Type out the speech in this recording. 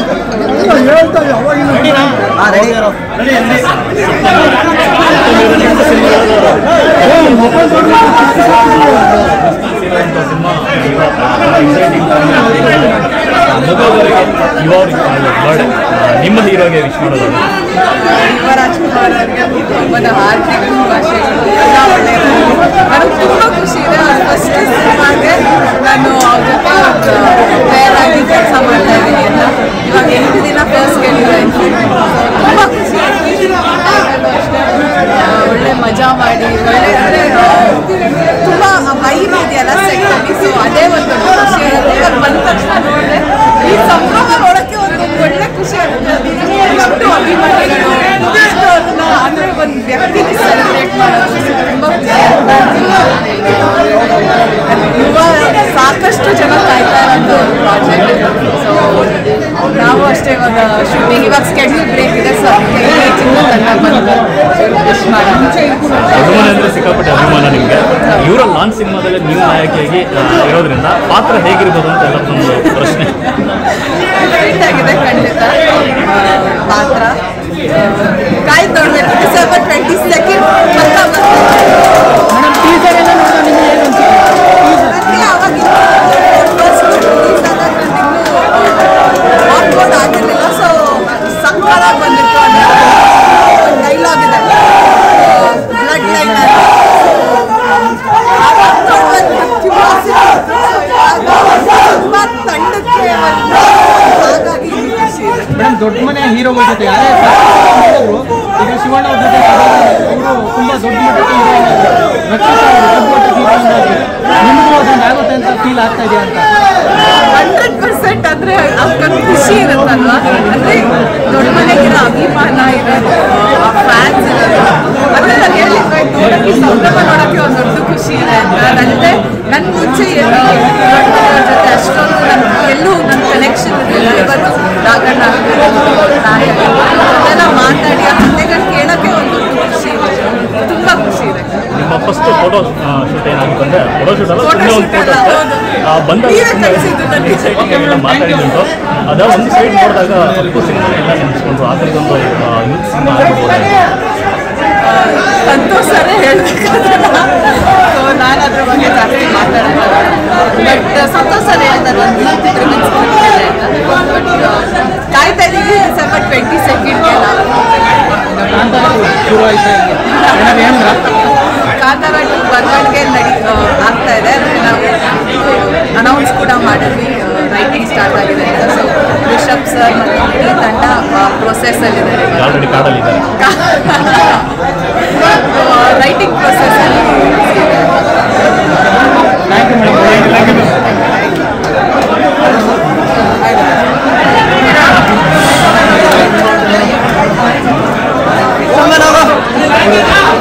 Cinema ಮಗುವವರಿಗೆ ಯುವರಿಗೆ bird ನಿಮ್ಮ ಹೀರೋಗೆ wish ಮಾಡೋದು ಯುವರಾಜ್ಕುಮಾರ್ ಅವರಿಗೆ ಹಬ್ಬದ ಹಾರ್ದಿಕ ಶುಭಾಶಯಗಳು ಎಲ್ಲ ಒಳ್ಳೆಯದು ನನಗೆ ತುಂಬ ಖುಷಿ ಇದೆ ಫಸ್ಟ್ ಸಿನಿಮಾಗೆ ನಾನು ಅವ್ರ ಜೊತೆ ಒಂದು ಪೇರ್ ಆಗಿ ಕೆಲಸ ಮಾಡ್ತಾ ಇದ್ದೀನಿ ಅಂತ ಇವಾಗ ಎಂಟು ದಿನ ಫಸ್ಟ್ ಗೆಲ್ಲಿದಾಯ್ತು ತುಂಬ ಖುಷಿ ಆಮೇಲೂ ಅಷ್ಟೇ ಆ, ಒಳ್ಳೆ ಮಜಾ ಮಾಡಿ ಒಳ್ಳೆ ಅಂದರೆ ತುಂಬ ವೈಬ್ ಇದೆಯಲ್ಲ ಸೆಟ್ಟಲ್ಲಿ ಸೊ ಅದೇ ಒಂದು ಖುಷಿ ಆಗುತ್ತೆ ಇವಾಗ ಬಂದ ತಕ್ಷಣ ನೋಡಿದೆ ಈ ಸಂಭ್ರಮ ನೋಡೋಕ್ಕೆ ಒಂದು ಒಳ್ಳೆ ಖುಷಿ ಆಗುತ್ತೆ ಎಷ್ಟು ಅಭಿಮಾನಿಗಳು ಎಷ್ಟು ಅದನ್ನ ಅಂದ್ರೆ ಒಂದು ವ್ಯಕ್ತಿ ಸೆಲೆಬ್ರೇಟ್ ಮಾಡೋದು ತುಂಬ ಖುಷಿ ಆಗುತ್ತೆ ಯುವ ಸಾಕಷ್ಟು ಜನ ಕಾಯ್ತಾ ಇರೋದು ಪ್ರಾಜೆಕ್ಟ್ ಸೊ ನಾವು ಅಷ್ಟೇ ಇವಾಗ ಶೂಟಿಂಗ್ ಇವಾಗ ಸ್ಕೆಡ್ಯೂಲ್ ಬ್ರೇಕ್ ಇದೆ ಸೊ ಅದಕ್ಕೆ ಈ ಚಿತ್ರ ತಂಡ ಬಂದು ವಿಶ್ ಮಾಡೋಣ ಅಭಿಮಾನ ಅಂದ್ರೆ ಸಿಕ್ಕಾಪಟ್ಟೆ ಅಭಿಮಾನ ನಿಮಗೆ ಇವರ ಲಾಂಚ್ ಸಿನಿಮಾದಲ್ಲಿ ನೀವು ನಾಯಕಿಯಾಗಿ ಆ, ಇರೋದ್ರಿಂದ ಪಾತ್ರ ಹೇಗಿರ್ಬೋದು ಅಂತ ಎಲ್ಲ ಒಂದು ಪ್ರಶ್ನೆ ಡಿಫ್ರೆಂಟ್ ಆಗಿದೆ ಖಂಡಿತ ಆ, ಪಾತ್ರ ಕಾಯ್ದು ನೋಡ್ಬೇಕು ಡಿಸೆಂಬರ್ ಟ್ವೆಂಟಿ ಸೆಕೆಂಡ್ ನನಗೆ ಅವಾಗ ಹಾಕ್ಬೋದು ಆಗಿರಲಿಲ್ಲ ಸೊ ಸಕ್ಕತ್ತಾಗಿ ಬಂದಿತ್ತು ಡೈಲಾಗ್ ಇದೆ ಬ್ಲಡ್ ಲೈನ್ ತುಂಬಾ ತಂಡಕ್ಕೆ ಹಾಗಾಗಿ ಈ ಖುಷಿ ಇದೆ ಮೇಡಮ್ ದೊಡ್ಡ ಮನೆ ಹೀರೋಗಳ ಜೊತೆ ಯಾರೇ ಮಾಡಿದ್ರು ಈಗ ಶಿವಣ್ಣ ಅವ್ರ ಜೊತೆ ಅವರು ತುಂಬಾ ದೊಡ್ಡ ಮಟ್ಟಕ್ಕೆ hero ಆಗಿದ್ರು. ರಕ್ಷಿತಾ ಅವರು ದೊಡ್ಡ ಮಟ್ಟಕ್ಕೆ hero ಆಗಿದ್ರು. ನಿಮಗೂ ಅದೊಂದು ಆಗುತ್ತೆ ಅಂತ ಫೀಲ್ ಆಗ್ತಾ ಇದೆಯಾ ಅಂತ ಹಂಡ್ರೆಡ್ ಪರ್ಸೆಂಟ್ ಅಂದ್ರೆ ಅಷ್ಟೊಂದು ಖುಷಿ ಇರುತ್ತಲ್ವಾ ಅಂದ್ರೆ ದೊಡ್ಡ ಮನೆಗಿರೋ ಅಭಿಮಾನ ಇರೋದು ಆ ಫ್ಯಾನ್ಸ್ ಇರೋದು ಅಂದ್ರೆ ನಾನು ಹೇಳಿದ್ದೆ ನೋಡಕ್ಕೆ ಸಂಭ್ರಮ ನೋಡಕ್ಕೆ ಒಂದು ದೊಡ್ಡ ಖುಷಿ ಇದೆ ಅಂತ ನನಗೆ ನನ್ನ ಮುಂಚೆ ಏನು ದೊಡ್ಡ ಮನೆಯವ್ರ ಜೊತೆ ಅಷ್ಟೊಂದು ನನ್ನ ಎಲ್ಲೂ ನನ್ನ ಕನೆಕ್ಷನ್ ಇರಲಿಲ್ಲ ಇವತ್ತು ರಾಗಣ್ಣ ನಾಯಕ ಅದೆಲ್ಲ ಮಾತಾಡಿ ಆ ಕಥೆಗಳು ಕೇಳೋಕ್ಕೆ ಒಂದು ದೊಡ್ಡ ಖುಷಿ ಇದೆ ತುಂಬ ಖುಷಿ ಇದೆ ನಿಮ್ಮ ಫಸ್ಟ್ ಫೋಟೋ ಶೂಟ್ ಏನಾಗಿತ್ತು ಅಂದ್ರೆ ಫೋಟೋ ಶೂಟ್ ಅಲ್ಲ Photo ಸುಮ್ಮನೆ ಒಂದು shoot ಫೋಟೋ ಅಲ್ಲ, ಹೌದು. ಆ, ಬಂದಾಗ ನೀವೇ ಕಳ್ಸಿದ್ದು ನನಗೆ. ಎಕ್ಸೈಟಿಂಗ್ ಆಗಿ ಎಲ್ಲ ಮಾತಾಡಿದ್ದು ಅದ ಒಂದು ಸೈಡ್ ನೋಡಿದಾಗ ಅಪ್ಪು ಸಿನಿಮಾ ಎಲ್ಲ ನೆನೆಸ್ಕೊಂಡ್ರು ಆ ಥರದೊಂದು ಯೂತ್ ಸಿನಿಮಾ ಸಂತೋಷ್ ಸರೇ ಹೇಳ್ಬೇಕಾದ್ರೆ ಸೊ ನಾನು ಅದ್ರ ಬಗ್ಗೆ ಜಾಸ್ತಿ ಮಾತಾಡಲ್ಲ ಬಟ್ ಸಂತೋಷ್ ಸರ್ ಹೇಳ್ತಾರೆ ಒಂದು ಬಟ್ ಕಾಯ್ತಾ ಇದ್ದೀವಿ ಡಿಸೆಂಬರ್ ಟ್ವೆಂಟಿ ಸೆಕೆಂಡ್ಗೆ ಕಾಂತಾರ ಶುರು ಆಯ್ತಾ ಈಗ ಏನಾದ್ರು ಹೇಳಿದ್ರ ಕಾಂತಾರ ಟು ಬರವಣಿಗೆ ನಡಿ ಆ, ಆಗ್ತಾ ಇದೆ ಅದಕ್ಕೆ ನಾವು ಅನೌನ್ಸ್ ಕೂಡ ಮಾಡಿದ್ವಿ ರೈಟಿಂಗ್ ಸ್ಟಾರ್ಟ್ ಆಗಿದೆ ಅಂತ ಸೊ ರಿಷಬ್ ಸರ್ ಮತ್ತು ಇಡೀ ತಂಡ ಪ್ರೊಸೆಸ್ಸಲ್ಲಿದ್ದಾರೆ ಆಲ್ರೆಡಿ ಕಾಡಲ್ಲಿದ್ದಾರೆ